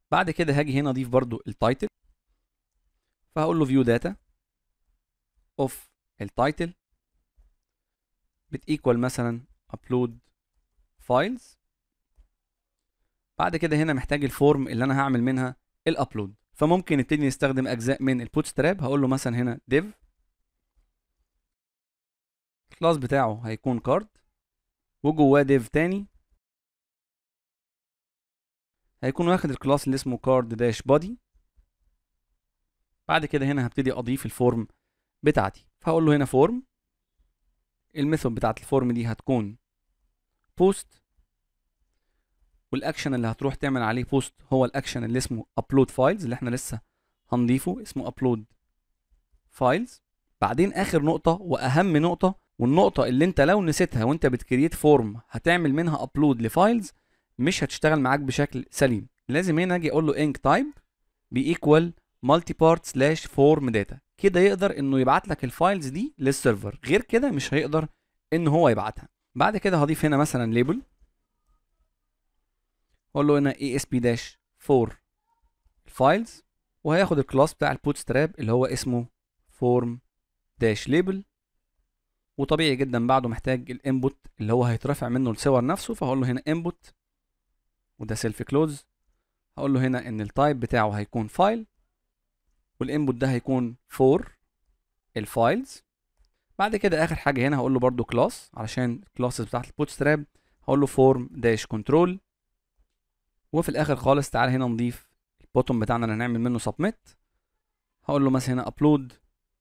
بعد كده هاجي هنا اضيف برضو التايتل فهقول له فيو داتا اوف التايتل بتيكوال مثلا ابلود فايلز بعد كده هنا محتاج الفورم اللي انا هعمل منها الابلود فممكن نبتدي نستخدم اجزاء من البوت ستراب هقول له مثلا هنا div الكلاس بتاعه هيكون كارد وجواه div تاني هيكون واخد الكلاس اللي اسمه كارد داش بودي بعد كده هنا هبتدي اضيف الفورم بتاعتي فهقول له هنا فورم الميثود بتاعت الفورم دي هتكون بوست والاكشن اللي هتروح تعمل عليه بوست هو الاكشن اللي اسمه ابلود فايلز اللي احنا لسه هنضيفه اسمه ابلود فايلز بعدين اخر نقطه واهم نقطه والنقطه اللي انت لو نسيتها وانت بتكريت فورم هتعمل منها ابلود لفايلز مش هتشتغل معاك بشكل سليم لازم هنا اجي اقول له انك تايب بيكوال مالتي بارت سلاش فورم داتا كده يقدر انه يبعت لك الفايلز دي للسيرفر غير كده مش هيقدر ان هو يبعتها بعد كده هضيف هنا مثلا ليبل اقول له هنا اي اس بي داش فور الفايلز وهياخد الكلاس بتاع البوت ستراب اللي هو اسمه فورم داش ليبل وطبيعي جدا بعده محتاج الانبوت اللي هو هيترفع منه الصور نفسه فهقول له هنا انبوت وده سيلف كلوز هقول له هنا ان التايب بتاعه هيكون فايل والانبوت ده هيكون فور الفايلز بعد كده اخر حاجه هنا هقول له برده كلاس علشان الكلاسز بتاعت البوت ستراب هقول له فورم داش كنترول وفي الاخر خالص تعالى هنا نضيف البوتوم بتاعنا اللي هنعمل منه سبميت هقول له مثلا هنا ابلود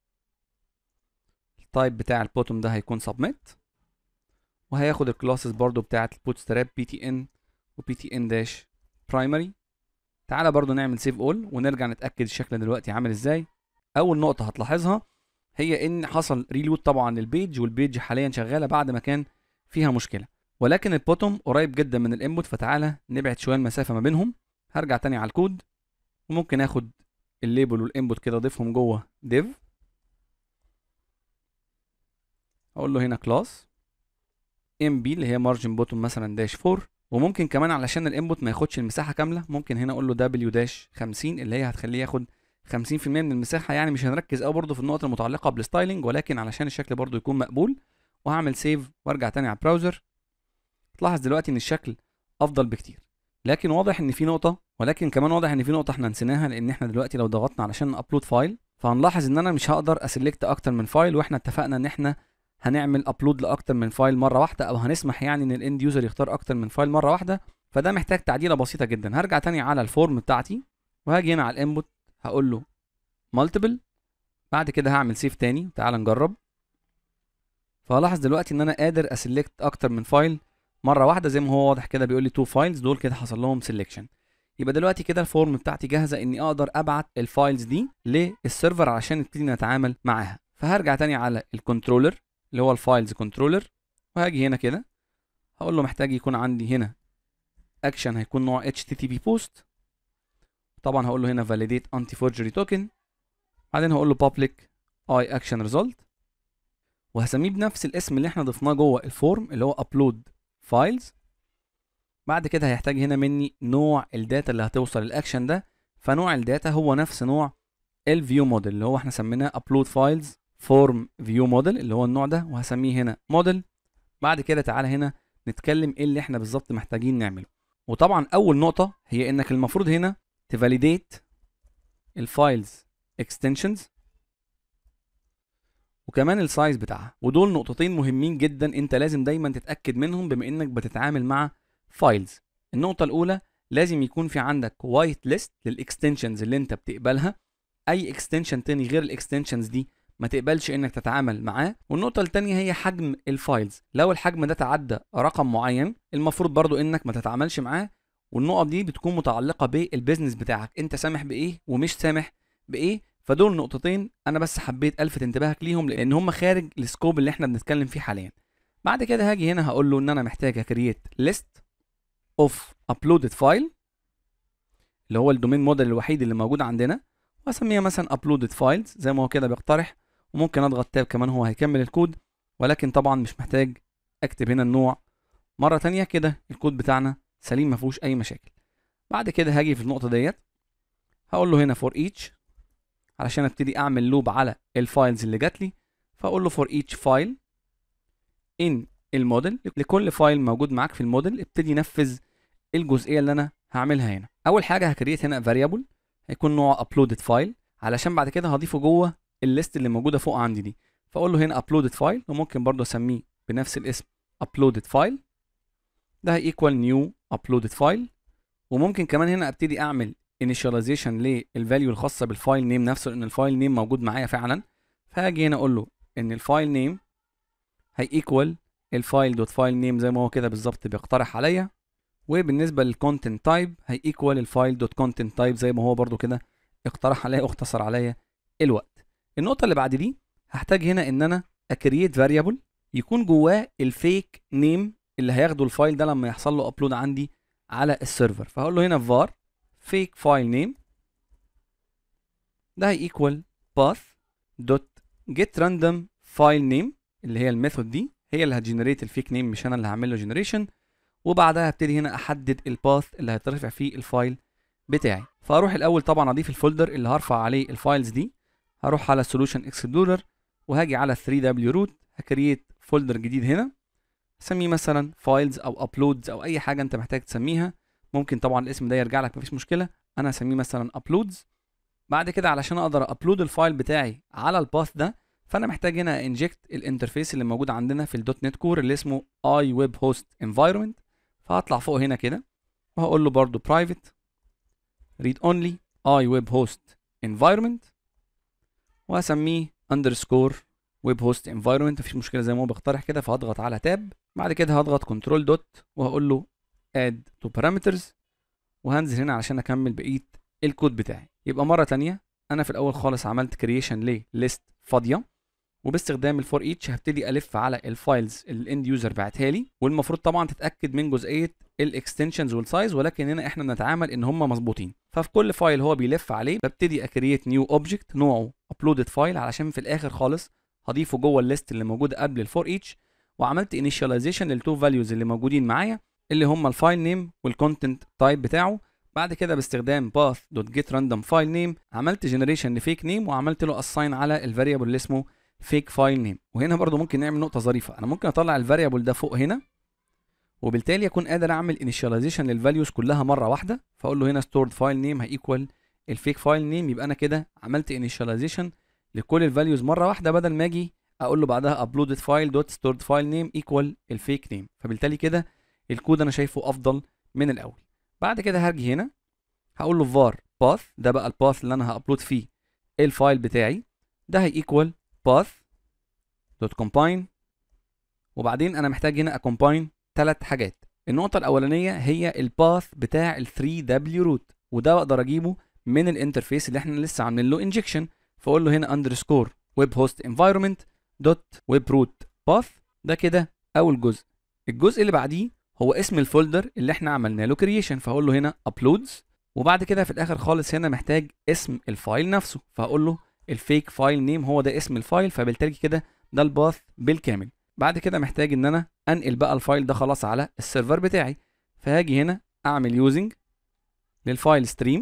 التايب بتاع البوتوم ده هيكون سبميت وهياخد الكلاسز برضو بتاعت البوت ستراب بي تي ان وبي تي ان داش برايمري تعالى برضو نعمل سيف اول ونرجع نتاكد الشكل دلوقتي عامل ازاي اول نقطه هتلاحظها هي ان حصل ريلود طبعا للبيج والبيج حاليا شغاله بعد ما كان فيها مشكله ولكن البوتوم قريب جدا من الانبوت فتعالى نبعد شويه المسافه ما بينهم هرجع تاني على الكود وممكن اخد الليبل والانبوت كده اضيفهم جوه div اقول له هنا كلاس ام بي اللي هي مارجن بوتوم مثلا داش 4 وممكن كمان علشان الانبوت ما ياخدش المساحه كامله ممكن هنا اقول له دبليو داش 50 اللي هي هتخليه ياخد 50% من المساحه يعني مش هنركز قوي برضه في النقط المتعلقه بالستايلنج ولكن علشان الشكل برضه يكون مقبول وهعمل سيف وارجع تاني على البراوزر تلاحظ دلوقتي ان الشكل افضل بكتير لكن واضح ان في نقطه ولكن كمان واضح ان في نقطه احنا نسيناها لان احنا دلوقتي لو ضغطنا علشان ابلود فايل فهنلاحظ ان انا مش هقدر اسلكت اكتر من فايل واحنا اتفقنا ان احنا هنعمل ابلود لاكتر من فايل مره واحده او هنسمح يعني ان الاند يوزر يختار اكتر من فايل مره واحده فده محتاج تعديله بسيطه جدا هرجع تاني على الفورم بتاعتي وهاجي هنا على الانبوت هقول له مالتيبل بعد كده هعمل سيف تاني تعال نجرب فهلاحظ دلوقتي ان انا قادر اسلكت اكتر من فايل مره واحده زي ما هو واضح كده بيقول لي تو فايلز دول كده حصل لهم سيلكشن يبقى دلوقتي كده الفورم بتاعتي جاهزه اني اقدر ابعت الفايلز دي للسيرفر علشان نبتدي نتعامل معاها فهرجع تاني على الكنترولر اللي هو الفايلز كنترولر وهاجي هنا كده هقول له محتاج يكون عندي هنا اكشن هيكون نوع HTTP post طبعا هقول له هنا validate anti forgery token بعدين هقول له public i action result وهسميه بنفس الاسم اللي احنا ضفناه جوه الفورم اللي هو upload files بعد كده هيحتاج هنا مني نوع الداتا اللي هتوصل الاكشن ده فنوع الداتا هو نفس نوع الفيو موديل اللي هو احنا سميناه upload files form view model اللي هو النوع ده وهسميه هنا model بعد كده تعالى هنا نتكلم ايه اللي احنا بالظبط محتاجين نعمله وطبعا اول نقطه هي انك المفروض هنا تفاليديت الفايلز extensions وكمان السايز بتاعها ودول نقطتين مهمين جدا انت لازم دايما تتاكد منهم بما انك بتتعامل مع فايلز النقطه الاولى لازم يكون في عندك وايت ليست للاكستنشنز اللي انت بتقبلها اي اكستنشن تاني غير الاكستنشنز دي ما تقبلش انك تتعامل معاه والنقطه الثانيه هي حجم الفايلز لو الحجم ده تعدى رقم معين المفروض برضو انك ما تتعاملش معاه والنقط دي بتكون متعلقه بالبيزنس بتاعك انت سامح بايه ومش سامح بايه فدول نقطتين انا بس حبيت الفت انتباهك ليهم لان هم خارج السكوب اللي احنا بنتكلم فيه حاليا بعد كده هاجي هنا هقول له ان انا محتاج اكريت ليست اوف ابلودد فايل اللي هو الدومين موديل الوحيد اللي موجود عندنا واسميها مثلا ابلودد فايلز زي ما هو كده بيقترح وممكن اضغط تاب كمان هو هيكمل الكود ولكن طبعا مش محتاج اكتب هنا النوع مره تانية كده الكود بتاعنا سليم ما فيهوش اي مشاكل بعد كده هاجي في النقطه ديت هقول له هنا فور each علشان ابتدي اعمل لوب على الفايلز اللي جات لي فاقول له فور each file in الموديل لكل فايل موجود معاك في الموديل ابتدي نفذ الجزئيه اللي انا هعملها هنا اول حاجه هكريت هنا variable هيكون نوع uploaded file علشان بعد كده هضيفه جوه الليست اللي موجوده فوق عندي دي فاقول له هنا uploaded file وممكن برضه اسميه بنفس الاسم uploaded file ده هيكوال new uploaded file وممكن كمان هنا ابتدي اعمل initialization للفاليو الخاصه بالفايل نيم نفسه لان الفايل نيم موجود معايا فعلا فهاجي هنا اقول له ان الفايل نيم هيكوال الفايل دوت فايل نيم زي ما هو كده بالظبط بيقترح عليا وبالنسبه للكونتنت تايب هيكوال الفايل دوت كونتنت تايب زي ما هو برضو كده اقترح عليا واختصر عليا الوقت النقطه اللي بعد دي هحتاج هنا ان انا اكريت فاريبل يكون جواه الفيك نيم اللي هياخده الفايل ده لما يحصل له ابلود عندي على السيرفر فهقول له هنا var fake file name ده هيكوال path دوت get random file name اللي هي الميثود دي هي اللي هتجنريت الفيك نيم مش انا اللي هعمل له جنريشن وبعدها هبتدي هنا احدد الباث اللي هيترفع فيه الفايل بتاعي فاروح الاول طبعا اضيف الفولدر اللي هرفع عليه الفايلز دي هروح على solution explorer وهاجي على 3w root هكريت فولدر جديد هنا اسميه مثلا فايلز او ابلودز او اي حاجه انت محتاج تسميها ممكن طبعا الاسم ده يرجع لك مفيش مشكله انا هسميه مثلا ابلودز بعد كده علشان اقدر ابلود الفايل بتاعي على الباث ده فانا محتاج هنا انجكت الانترفيس اللي موجود عندنا في الدوت نت كور اللي اسمه اي ويب هوست انفايرمنت فهطلع فوق هنا كده وهقول له برضو برايفت read only اي ويب هوست انفايرمنت وهسميه اندرسكور ويب هوست انفايرمنت مفيش مشكله زي ما هو بقترح كده فهضغط على تاب بعد كده هضغط كنترول دوت وهقول له اد تو بارامترز وهنزل هنا علشان اكمل بقيه الكود بتاعي يبقى مره تانية انا في الاول خالص عملت كرييشن لليست فاضيه وباستخدام الفور ايتش هبتدي الف على الفايلز اللي الاند يوزر بعتها لي والمفروض طبعا تتاكد من جزئيه الاكستنشنز والسايز ولكن هنا احنا بنتعامل ان هم مظبوطين ففي كل فايل هو بيلف عليه ببتدي اكريت نيو اوبجكت نوعه ابلودد فايل علشان في الاخر خالص هضيفه جوه الليست اللي موجوده قبل الفور ايتش وعملت انيشاليزيشن للتو فاليوز اللي موجودين معايا اللي هم الفايل نيم والكونتنت تايب بتاعه بعد كده باستخدام باث دوت جيت راندوم فايل نيم عملت جنريشن لفيك نيم وعملت له اساين على الفاريبل اللي اسمه فيك فايل نيم وهنا برضو ممكن نعمل نقطه ظريفه انا ممكن اطلع الفاريبل ده فوق هنا وبالتالي اكون قادر اعمل انيشاليزيشن للفاليوز كلها مره واحده فاقول له هنا ستورد فايل نيم هيكوال الفيك فايل نيم يبقى انا كده عملت انيشاليزيشن لكل الفاليوز مره واحده بدل ما اجي اقول له بعدها uploaded file dot stored file name equal الفيك نيم فبالتالي كده الكود انا شايفه افضل من الاول بعد كده هرجي هنا هقول له var path ده بقى الباث اللي انا هابلود فيه الفايل بتاعي ده هي equal path dot combine وبعدين انا محتاج هنا اكومباين ثلاث حاجات النقطة الأولانية هي الباث بتاع ال 3W root وده بقدر أجيبه من الانترفيس اللي احنا لسه عاملين له انجكشن فأقول له هنا underscore web host environment دوت ويب روت باث ده كده اول جزء الجزء اللي بعديه هو اسم الفولدر اللي احنا عملنا له كرييشن فهقول له هنا ابلودز وبعد كده في الاخر خالص هنا محتاج اسم الفايل نفسه فهقول له الفيك فايل نيم هو ده اسم الفايل فبالتالي كده ده الباث بالكامل بعد كده محتاج ان انا انقل بقى الفايل ده خلاص على السيرفر بتاعي فهاجي هنا اعمل يوزنج للفايل ستريم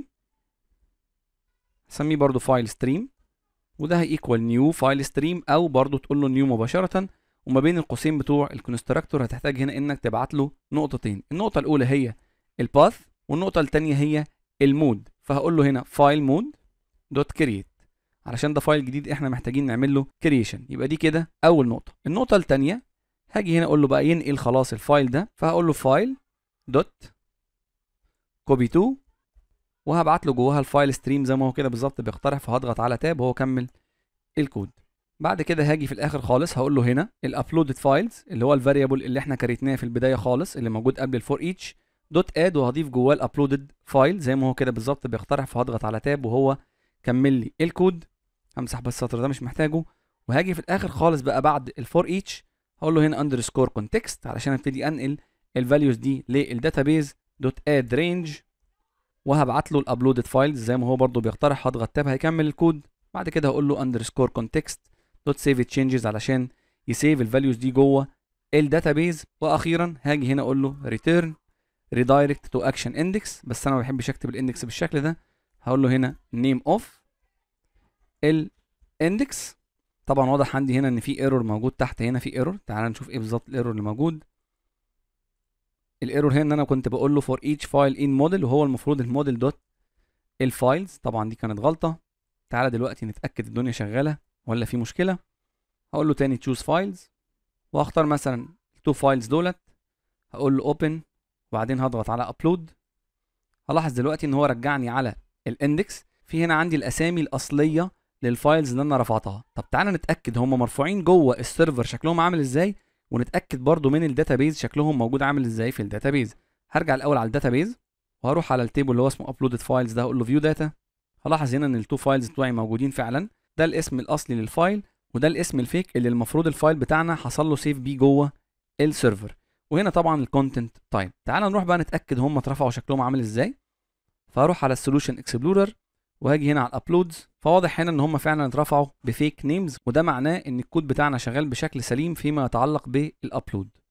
اسميه برضو فايل ستريم وده هيكوال نيو فايل ستريم او برضو تقول له نيو مباشره وما بين القوسين بتوع الكونستراكتور هتحتاج هنا انك تبعت له نقطتين النقطه الاولى هي الباث والنقطه الثانيه هي المود فهقول له هنا فايل مود دوت كرييت علشان ده فايل جديد احنا محتاجين نعمل له كرييشن يبقى دي كده اول نقطه النقطه الثانيه هاجي هنا اقول له بقى ينقل خلاص الفايل ده فهقول له فايل دوت كوبي تو وهبعت له جواها الفايل ستريم زي ما هو كده بالظبط بيقترح فهضغط على تاب وهو كمل الكود بعد كده هاجي في الاخر خالص هقول له هنا الابلودد فايلز اللي هو الفاريبل اللي احنا كريتناه في البدايه خالص اللي موجود قبل الفور ايتش دوت اد وهضيف جواه الابلودد فايل زي ما هو كده بالظبط بيقترح فهضغط على تاب وهو كمل لي الكود همسح بس السطر ده مش محتاجه وهاجي في الاخر خالص بقى بعد الفور ايتش هقول له هنا اندرسكور كونتكست علشان ابتدي انقل الفاليوز دي للداتابيز دوت اد رينج وهبعت له الابلودد فايلز زي ما هو برضو بيقترح هضغط تاب هيكمل الكود بعد كده هقول له اندرسكور كونتكست دوت سيف تشينجز علشان يسيف الفاليوز دي جوه الداتابيز واخيرا هاجي هنا اقول له ريتيرن ريدايركت تو اكشن اندكس بس انا ما بحبش اكتب الاندكس بالشكل ده هقول له هنا نيم اوف الاندكس طبعا واضح عندي هنا ان في ايرور موجود تحت هنا في ايرور تعال نشوف ايه بالظبط الايرور اللي موجود الايرور هنا ان انا كنت بقول له فور ايتش فايل ان موديل وهو المفروض الموديل دوت الفايلز طبعا دي كانت غلطه تعالى دلوقتي نتاكد الدنيا شغاله ولا في مشكله هقول له تاني تشوز فايلز وهختار مثلا التو فايلز دولت هقول له اوبن وبعدين هضغط على ابلود هلاحظ دلوقتي ان هو رجعني على الاندكس في هنا عندي الاسامي الاصليه للفايلز اللي انا رفعتها طب تعالى نتاكد هم مرفوعين جوه السيرفر شكلهم عامل ازاي ونتاكد برضو من الداتابيز شكلهم موجود عامل ازاي في الداتابيز هرجع الاول على الداتابيز وهروح على التيبل اللي هو اسمه ابلودد فايلز ده هقول له فيو داتا هلاحظ هنا ان التو فايلز بتوعي موجودين فعلا ده الاسم الاصلي للفايل وده الاسم الفيك اللي المفروض الفايل بتاعنا حصل له سيف بيه جوه السيرفر وهنا طبعا الكونتنت تايب تعال نروح بقى نتاكد هم اترفعوا شكلهم عامل ازاي فهروح على السولوشن اكسبلورر وهاجي هنا على الابلودز فواضح هنا ان هم فعلا اترفعوا بفيك نيمز وده معناه ان الكود بتاعنا شغال بشكل سليم فيما يتعلق بالابلود